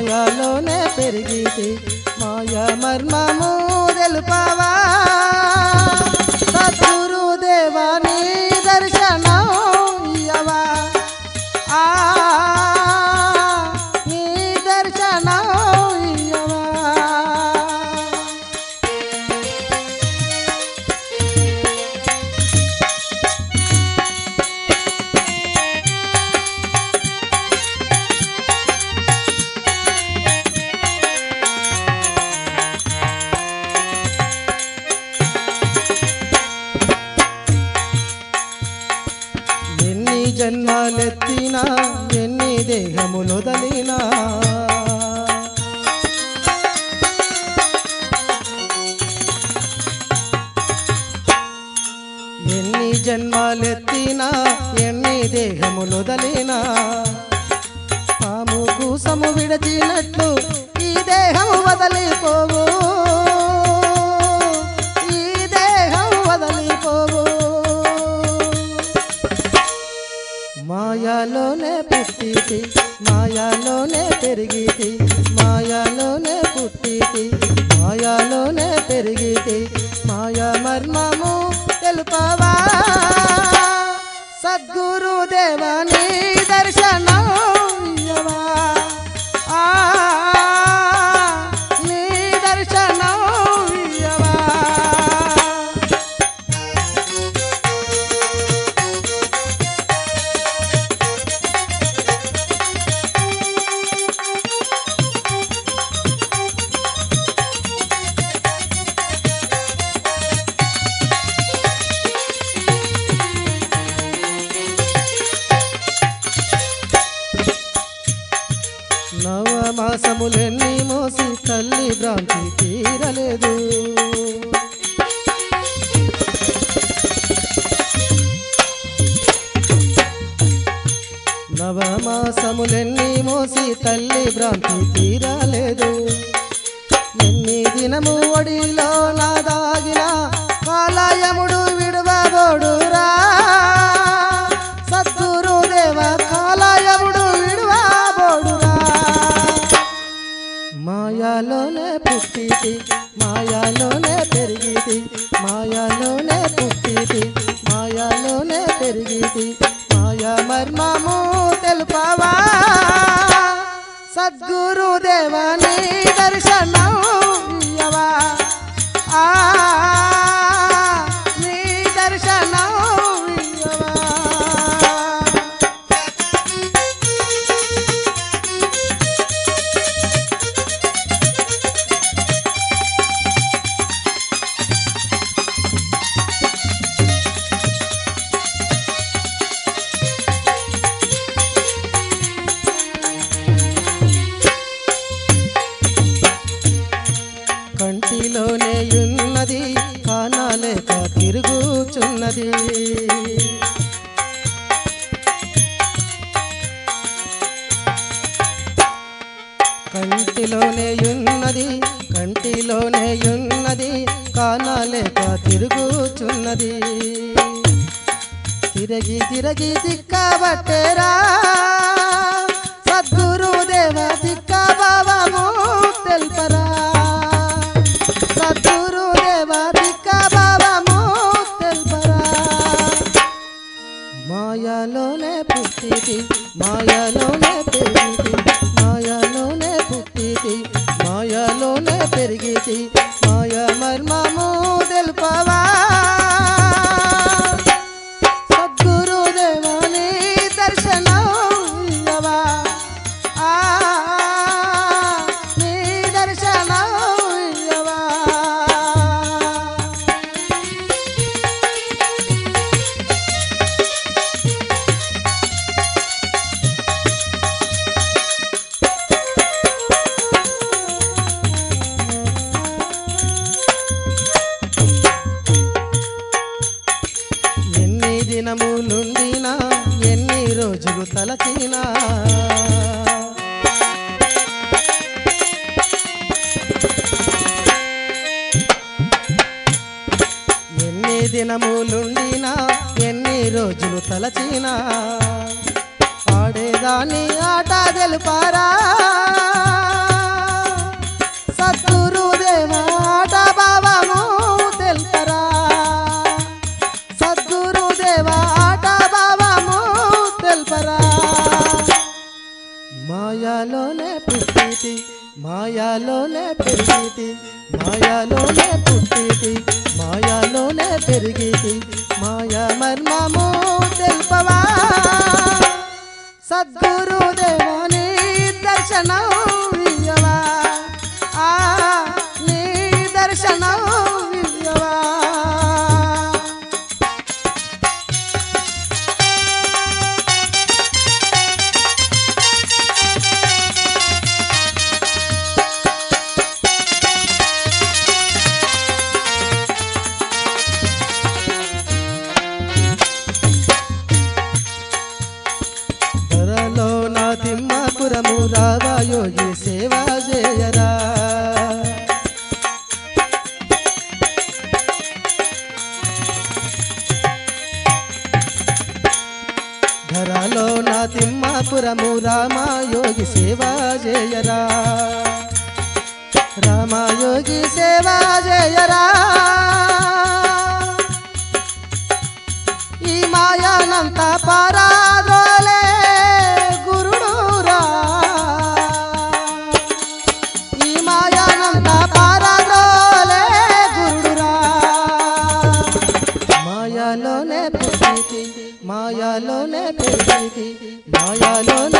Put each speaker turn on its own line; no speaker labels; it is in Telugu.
మాయాలోనే పెరిగితి మాయ మర్మము తెలుపవా సద్గురు దేవాని దర్శనం ఇయ్యవా ఆ నీ దర్శనం ఇయ్యవా ఎన్ని జన్మాలెత్తినా ఎన్ని దేహములొదలినా ఎన్ని జన్మాలెత్తినా ఎన్ని దేహములొదలినా పాము కూసము విడచినట్లు ఈ దేహము వదలిపోవు ఈ దేహం వదలిపోవు మాయాలోనే పుట్టితి మాయాలోనే పెరిగితి మాయాలోనే పుట్టితి మాయాలోనే పెరిగితి మాయా మర్మము తెలుపవా సద్గురు దేవని దర్శనం ఇయ్యవా. ఆ నీ దర్శనం ఇయ్యవా. నవమాసములెన్ని మోసి తల్లి భ్రాంతి తీరలేదు నవమాసములెన్ని మోసి తల్లి భ్రాంతి తీరలేదు ఎన్ని దినము ఒడిలో నా దాగిన కాలయముడు విడువబోడురా సద్గురు దేవ కాలయముడు విడువబోడురా మాయాలోనే పుట్టితి మాయాలోనే పెరిగితి మాయాలోనే పుట్టితి మాయాలోనే పెరిగితి మాయా మర్మము తెలుపవా సద్గురు దేవని దర్శనం ఇయ్యవా. ఆ నీ దర్శనం ఇయ్యవా. కంటిలోనే ఉన్నది కానాలేక తిరుగుచున్నది కంటిలోనే ఉన్నది కంటిలోనే ఉన్నది కానాలేక తిరుగుచున్నది తిరగి తిరగి తిక్కబట్టేరా సద్గురు దేవ తిక్క బాబు తెల్పరా సద్గురు దేవ తిక్క బాబు తెల్పరా మాయాలోనే పుట్టితి మాయాలోనే పెరిగితి మాయాలోనే పుట్టితి మాయాలోనే పెరిగితి మాయా మర్మము తెలుపవా సద్గురు దేవాని దర్శనం ఇయ్యవా. ఆ నీ దర్శనం ఇయ్యవా. ఎన్ని దినములుండినా ఎన్ని రోజులు తలచినా ఎన్ని దినములుండినా ఎన్ని రోజులు తలచినా ఆడేదాన్ని ఆట తెలుపారా మాయాలోనే పెరిగితి మాయాలోనే పుట్టితి మాయాలోనే పెరిగితి మాయా మర్మము తెలుపవా సద్గురుదేవుని దర్శనం ఇయ్యవా ఆ నీ దర్శనం ఇయ్యవా ధరలో నా తిమ్మపురము రావా యోగి సేవ చేయరా ధరలో నా తిమ్మపురము రామా యోగి సేవ చేయరా రామయోగి సేవ చేయరా ఈ మాయానంత పారాదోలే గురుడురా ఈ మాయానంత పారాదోలే గురుడురా మాయాలోనే పెరిగితి మాయాలోనే పెరిగితి మాయాలోనే